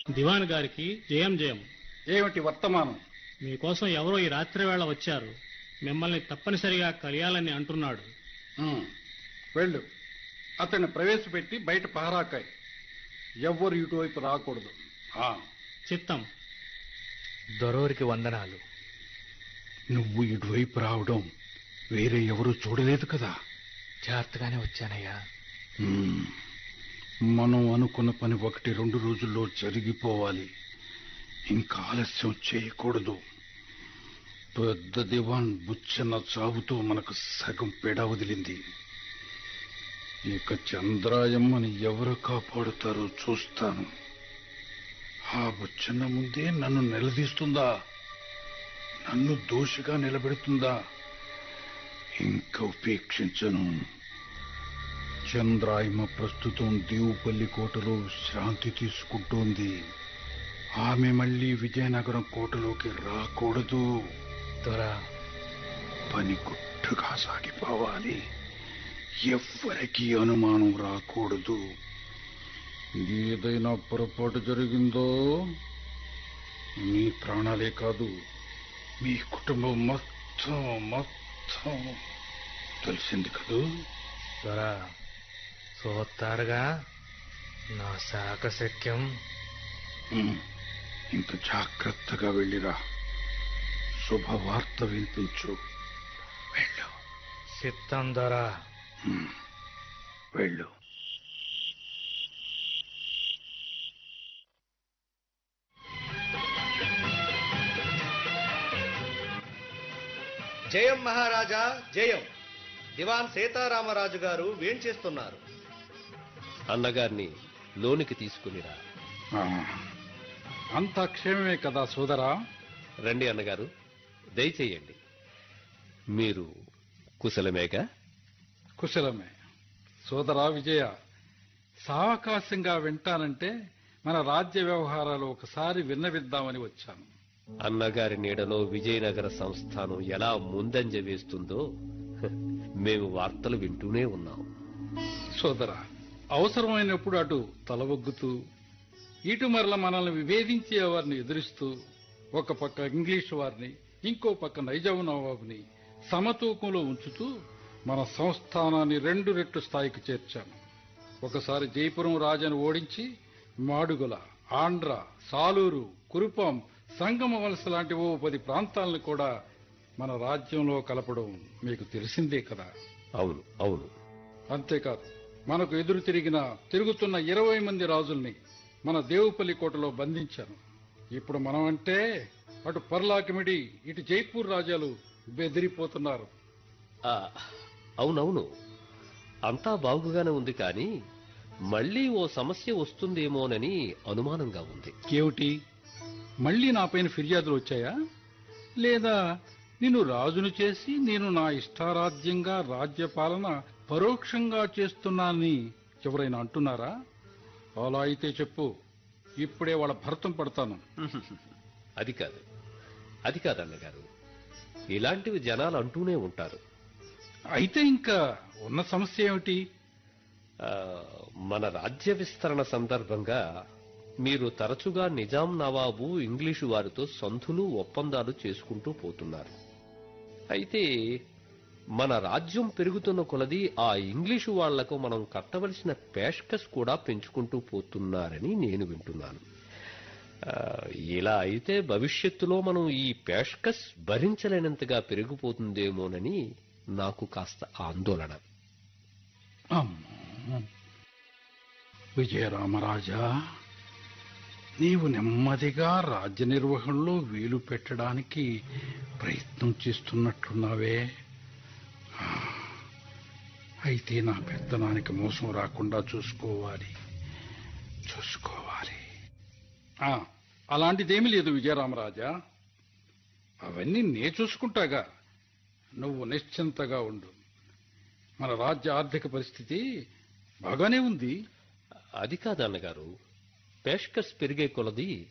దివాన్ గారికి జయం జయం ఏమిటి వర్తమానం మీకోసం ఎవరో ఈ రాత్రి వేళ వచ్చారు మిమ్మల్ని తప్పనిసరిగా కలియాలని అంటున్నాడు ఉమ్, వెళ్ళు అతన్ని ప్రవేశపెట్టి బయట పహరాకాయ్ ఎవ్వరు ఇటువైపు రాకూడదు ఆ, చిత్తం దొరవరికి వందనాలు నువ్వు ఇటువైపు రావడం వేరే ఎవరు చూడలేదు కదా జాగ్రత్తగానే వచ్చానయ్యా మ్మ్. మనం అనుకున్న పని ఒకటి రెండు రోజుల్లో జరిగిపోవాలి ఇంకా ఆలస్యం చేయకూడదు పెద్ద దివాన్ బుచ్చన్న చావుతో మనకు సగం పెడ వదిలింది ఇక చంద్రాయమ్మని ఎవరు కాపాడుతారో చూస్తాను ఆ బుచ్చన్న ముందే నన్ను నిలదీస్తుందా నన్ను దోషిగా నిలబెడుతుందా ఇంకా ఉపేక్షించను చంద్రాయమ ప్రస్తుతం దేవుపల్లి కోటలో శాంతి తీసుకుంటోంది ఆమె మళ్ళీ విజయనగరం కోటలోకి రాకూడదు దొర పని గుట్టుగా సాగిపోవాలి ఎవ్వరికీ అనుమానం రాకూడదు ఏదైనా పొరపాటు జరిగిందో మీ ప్రాణాలే కాదు మీ కుటుంబం మొత్తం మొత్తం తెలిసింది కదూ దొర చూస్తారుగా నా శాకశక్యం ఉమ్, ఇంక జాగ్రత్తగా వెళ్ళిరా శుభవార్త వినిపించు వెళ్ళు చిత్తం దొర ఉమ్, వెళ్ళు జయం మహారాజా జయం దివాన్ సీతారామరాజు గారు వేంచేస్తున్నారు అన్నగారిని లోనికి తీసుకునిరా ఆ, అంతా క్షేమమే కదా సోదరా రండి అన్నగారు దయచేయండి మీరు కుశలమేగా కుశలమే సోదరా విజయ సావకాశంగా వింటానంటే మన రాజ్య వ్యవహారాలు ఒకసారి విన్నవిద్దామని వచ్చాను అన్నగారి నీడలో విజయనగర సంస్థానం ఎలా ముందంజ వేస్తుందో హ, మేము వార్తలు వింటూనే ఉన్నాం సోదరా అవసరమైనప్పుడు అటు తలవొగ్గుతూ ఇటు మరల మనల్ని విభేదించే వారిని ఎదురిస్తూ ఒక పక్క ఇంగ్లీష్ వారిని ఇంకో పక్క నైజాం నవాబుని సమతూకంలో ఉంచుతూ మన సంస్థానాన్ని రెండు రెట్లు స్థాయికి చేర్చాను ఒకసారి జైపురం రాజాను ఓడించి మాడుగుల ఆంధ్ర సాలూరు కురుపాం సంగమ వలస లాంటి ఓ పది ప్రాంతాలను కూడా మన రాజ్యంలో కలపడం మీకు తెలిసిందే కదా అవును అవును అంతేకాదు మనకు ఎదురు తిరిగిన తిరుగుతున్న ఇరవై మంది రాజుల్ని మన దేవుపల్లి కోటలో బంధించాను ఇప్పుడు మనం అంటే అటు పర్లాకిమిడి ఇటు జైపూర్ రాజాలు బెదిరిపోతున్నారు ఆ, అవునవును అంతా బాగుగానే ఉంది కానీ మళ్ళీ ఓ సమస్య వస్తుందేమోనని అనుమానంగా ఉంది ఏమిటి మళ్ళీ నాపైన ఫిర్యాదులు వచ్చాయా లేదా నిన్ను రాజును చేసి నేను నా ఇష్టారాజ్యంగా రాజ్యపాలన పరోక్షంగా చేస్తున్నానని ఎవరైనా అంటున్నారా అలా అయితే చెప్పు ఇప్పుడే వాళ్ళ భర్తం పడతాను అది కాదు అది కాదు అన్నగారు ఇలాంటివి జనాలు అంటూనే ఉంటారు అయితే ఇంకా ఉన్న సమస్య ఏమిటి ఆ, మన రాజ్య విస్తరణ సందర్భంగా మీరు తరచుగా నిజాం నవాబు ఇంగ్లీషు వారితో సంధులు ఒప్పందాలు చేసుకుంటూ పోతున్నారు అయితే మన రాజ్యం పెరుగుతున్న కొలది ఆ ఇంగ్లీషు వాళ్లకు మనం కట్టవలసిన పేష్కస్ కూడా పెంచుకుంటూ పోతున్నారని నేను వింటున్నాను ఆ, ఇలా అయితే భవిష్యత్తులో మనం ఈ పేష్కస్ భరించలేనంతగా పెరిగిపోతుందేమోనని నాకు కాస్త ఆందోళన అమ్మో విజయరామరాజా నీవు నెమ్మదిగా రాజ్య నిర్వహణలో వీలు పెట్టడానికి ప్రయత్నం చేస్తున్నట్టున్నావే ఆ, అయితే నా పెత్తనానికి మోసం రాకుండా చూసుకోవాలి చూసుకోవాలి ఆ, అలాంటిదేమీ లేదు విజయరామరాజా అవన్నీ నే చూసుకుంటాగా నువ్వు నిశ్చింతగా ఉండు మన రాజ్య ఆర్థిక పరిస్థితి బాగానే ఉంది అది కాదు అన్నగారు పేష్కస్ పెరిగే కొలది